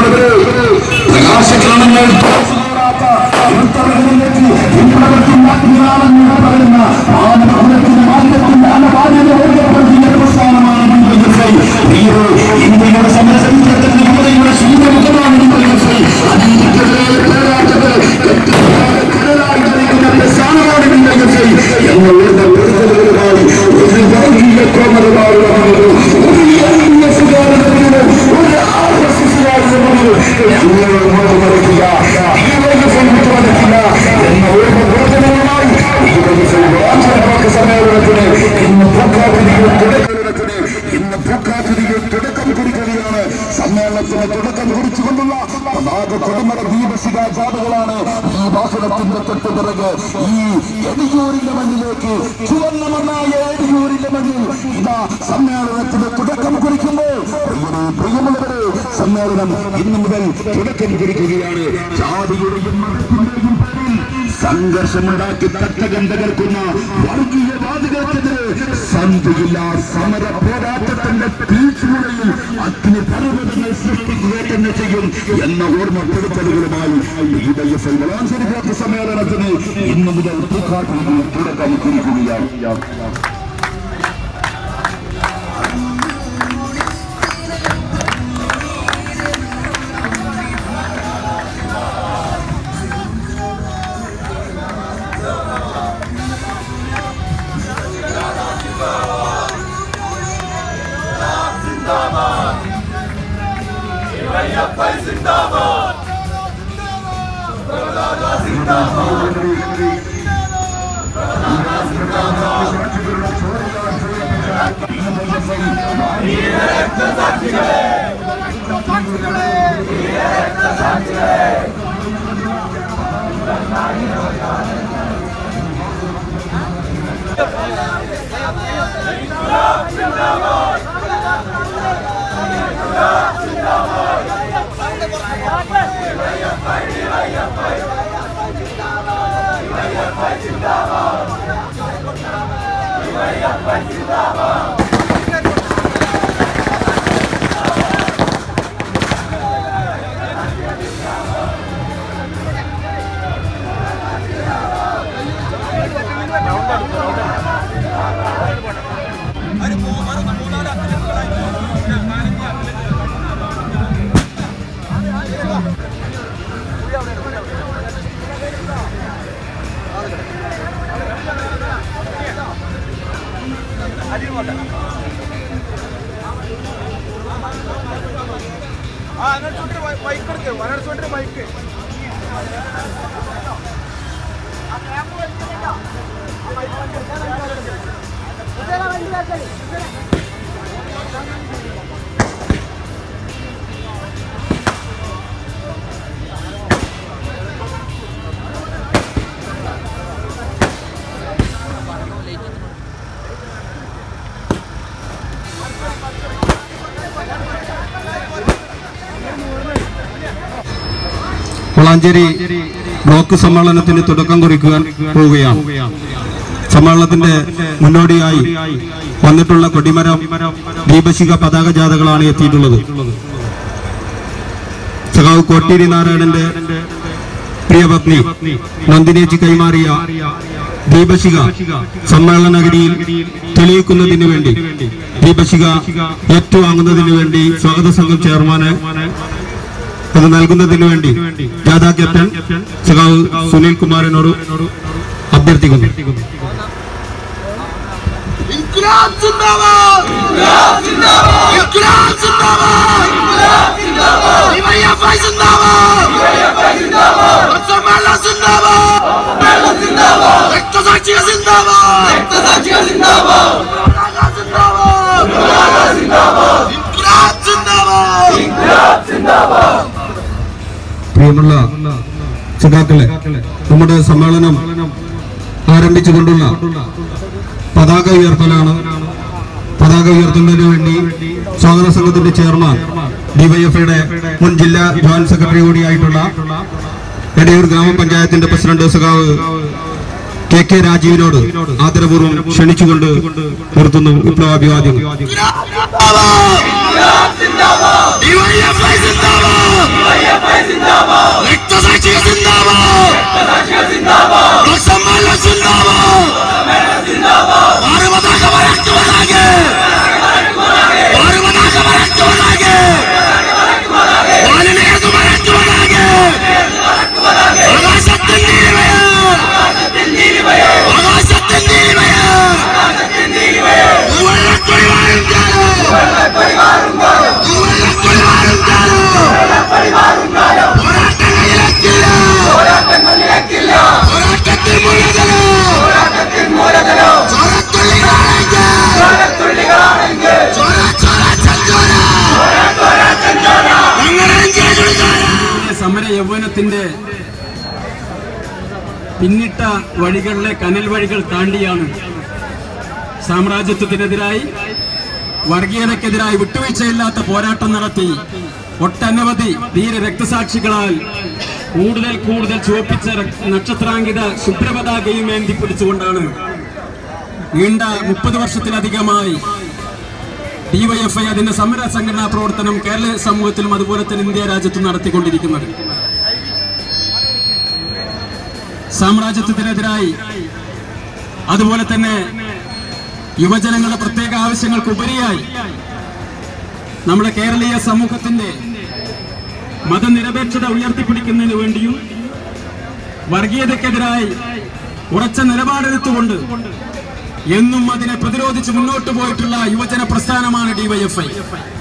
പ്രിയമുള്ളവരെ പ്രകാശകിരണങ്ങൾ തുറച്ചുകൂടാത്ത ഇരുട്ടറകളിലേക്ക് ഇന്ദ്രവത്തിണ്ടാക്കുന്നതാണെന്ന് പറയുന്ന മാനഭവനത്തിന്റെ മാറ്റത്തിന്റെ അനപാദ്യത ഓർമ്മപ്പെടുത്തിയ പ്രസ്ഥാനമാണ് ഡിവൈഎഫ്ഐ പ്രിയരെ ഇന്ത്യയുടെ സമരചരിത്രത്തിൽ യുവതയുടെ ശൂന്യമുഖമാണ് ഡിവൈഎഫ്ഐ അതിനെതിരെ പോരാട്ടങ്ങൾ കടലായി ധരിക്കുന്ന പ്രസ്ഥാനമാണ് ഡിവൈഎഫ്ഐ എന്ന ഓർമ്മപ്പെടുത്തലുകളുമായി ഒരു വർഗീയ കോമരമായുള്ള ഒരു എൽ ഡി എഫുകാരനെതിരെ ഒരു ആർ എസ് എസുകാരനെതിരെ ഞങ്ങൾ ഓർമ്മപ്പെടുത്തുക ഡിവൈഎഫ്ഐ വിട്ടുകൊടുക്കില്ല എന്ന ഓർമ്മപ്പെടുത്തലുകളുമായി ഡിവൈഎഫ്ഐ വാചകവാക്ക് സമ്മേളനത്തിന് ഇന്ന് പൂക്കാതിരികൾ തുടക്കത്തിന് ഇന്ന് പൂക്കാതിരികൾ തുടക്കം കുറിക്കുകയാണ് സമ്മേളനത്തിന് തുടക്കം കുറിച്ചുകൊണ്ടുള്ള പതാക കൊടുമര ദീപശിഖ ജാഥകളാണ് ഈ വാഹനത്തിന്റെ തൊട്ട് പിറകെ ഈ എടിയൂരിന്റെ മണ്ണിലേക്ക് ചുവന്ന മണ്ണായ എടിയൂരിന്റെ മണ്ണിൽ ഇതാ സമ്മേളനത്തിന് തുടക്കം കുറിക്കുമ്പോൾ പ്രിയരെ പ്രിയമുള്ളവരെ സമ്മേളനം ഇന്നു മുതൽ തുടക്കം കുറിക്കുകയാണ് ജാതിയുടെയും മതത്തിന്റെയും പേരിൽ സംഘർഷമുണ്ടാക്കി തട്ടകം തകർക്കുന്ന വർഗീയവാദികൾക്കെതിരെ സന്ധിയില്ല സമര പോരാട്ടത്തിന്റെ തീച്ചുമുളയിൽ അഗ്നി പർവ്വതങ്ങൾ സൃഷ്ടിക്കുക തന്നെ ചെയ്യും എന്ന ഓർമ്മപ്പെടുത്തലുകളുമായി ഡിവൈഎഫ്ഐ വളാഞ്ചേരി ബ്ലോക്ക് സമ്മേളനത്തിന് ഇന്നു മുതൽ പൂക്കാട്ടിൽ തുടക്കം കുറിക്കുകയാണ് ആ അങ്ങനെ ചുണ്ടിട്ട് ബൈക്ക് എടുക്ക് വയനാട് ചുണ്ടിട്ട് ബൈക്ക് വളാഞ്ചേരി ബ്ലോക്ക് സമ്മേളനത്തിന് തുടക്കം കുറിക്കുവാൻ പോവുകയാണ് സമ്മേളനത്തിന്റെ മുന്നോടിയായി വന്നിട്ടുള്ള കൊടിമരം ദീപശിഖ പതാക ജാഥകളാണ് എത്തിയിട്ടുള്ളത് സഖാവ് കോട്ടേരി നാരായണന്റെ പ്രിയപത്നി നന്ദിനേച്ചി കൈമാറിയ ദീപശിഖ സമ്മേളന നഗരിയിൽ തെളിയിക്കുന്നതിന് വേണ്ടി ദീപശിഖ ഏറ്റുവാങ്ങുന്നതിന് വേണ്ടി സ്വാഗത സംഘം ചെയർമാന് അത് നൽകുന്നതിന് വേണ്ടി ജാഥാ ക്യാപ്റ്റൻ സഖാവ് സുനിൽ കുമാറിനോട് അഭ്യർത്ഥിക്കുന്നു ഇൻക്ലാബ് സിന്ദാബാദ് ഇൻക്ലാബ് സിന്ദാബാദ് ഡിവൈഎഫ്ഐ സിന്ദാബാദ് സമ്മേളന സിന്ദാബാദ് രക്തസാക്ഷികൾ സിന്ദാബാദ് രക്തസാക്ഷികൾ സിന്ദാബാദ് സിന്ദാബാദ് ഇൻക്ലാബ് സിന്ദാബാദ് പ്രിയമുള്ള സഖാക്കളെ നമ്മുടെ സമ്മേളനം ആരംഭിച്ചുകൊണ്ടുള്ള പതാക ഉയർത്തലാണ് പതാക ഉയർത്തുന്നതിന് വേണ്ടി സ്വാഗത സംഘത്തിന്റെ ചെയർമാൻ ഡിവൈഎഫ്ഐയുടെ മുൻ ജില്ലാ ജോയിന്റ് സെക്രട്ടറി കൂടിയായിട്ടുള്ള എടയൂർ ഗ്രാമപഞ്ചായത്തിന്റെ പ്രസിഡന്റ് സഖാവ് കെ കെ രാജീവിനോട് ആദരപൂർവ്വം ക്ഷണിച്ചുകൊണ്ട് നിർത്തുന്നു വിപ്ലവാഭിവാദ്യങ്ങൾ സിന്ദാബാദ് ഡിവൈഎഫ്ഐ സിന്ദാബാദ് രക്തസാക്ഷികൾ സിന്ദാബാദ് ലോക്സമ്മേളനം സിന്ദാബാദ് ഭാരതമാക വരട്ടുവതാകെ ഭാരതമാക വരട്ടുവതാകെ വാലിനേത് വരട്ടുവതാകെ ആകാശത്തിൽ നീലമയ ആകാശത്തിൽ നീലമയ ഉവ്വഴക്കൊടി വാഴും കാലം ഉവ്വഴക്കൊടി വാഴും കാലം പോരാട്ടങ്ങളിലേക്കില്ല പോരാട്ടത്തിൽ മൂലധനം ചോരത്തുള്ളികളാണെങ്കിൽ ചോര ചോര ചഞ്ചോര ഞങ്ങളുടെ ചോര സമര യൗവനത്തിന്റെ പിന്നിട്ട വഴികളിലെ കനൽ വഴികൾ താണ്ടിയാണ് സാമ്രാജ്യത്വത്തിനെതിരായി വർഗീയതയ്ക്കെതിരായി വിട്ടുവീഴ്ചയില്ലാത്ത പോരാട്ടം നടത്തി ഒട്ടനവധി ധീര രക്തസാക്ഷികളാൽ കൂടുതൽ കൂടുതൽ ചുവപ്പിച്ച രക്- നക്ഷത്രാങ്കിത ശുഭ്രപതാകയും ഏന്തി പിടിച്ചുകൊണ്ടാണ് നീണ്ട മുപ്പത് വർഷത്തിലധികമായി ഡിവൈഎഫ്ഐ അതിന്റെ സമര സംഘടനാ പ്രവർത്തനം കേരള സമൂഹത്തിലും അതുപോലെ തന്നെ ഇന്ത്യ രാജ്യത്തും നടത്തിക്കൊണ്ടിരിക്കുന്നത് സാമ്രാജ്യത്വത്തിനെതിരായി അതുപോലെ തന്നെ യുവജനങ്ങളുടെ പ്രത്യേക ആവശ്യങ്ങൾക്ക് ഉപരിയായി നമ്മുടെ കേരളീയ സമൂഹത്തിന്റെ മതനിരപേക്ഷത ഉയർത്തിപ്പിടിക്കുന്നതിന് വേണ്ടിയും വർഗീയതയ്ക്കെതിരായി ഉറച്ച നിലപാടെടുത്തുകൊണ്ട് എന്നും അതിനെ പ്രതിരോധിച്ച് മുന്നോട്ട് പോയിട്ടുള്ള യുവജന പ്രസ്ഥാനമാണ് ഡിവൈഎഫ്ഐ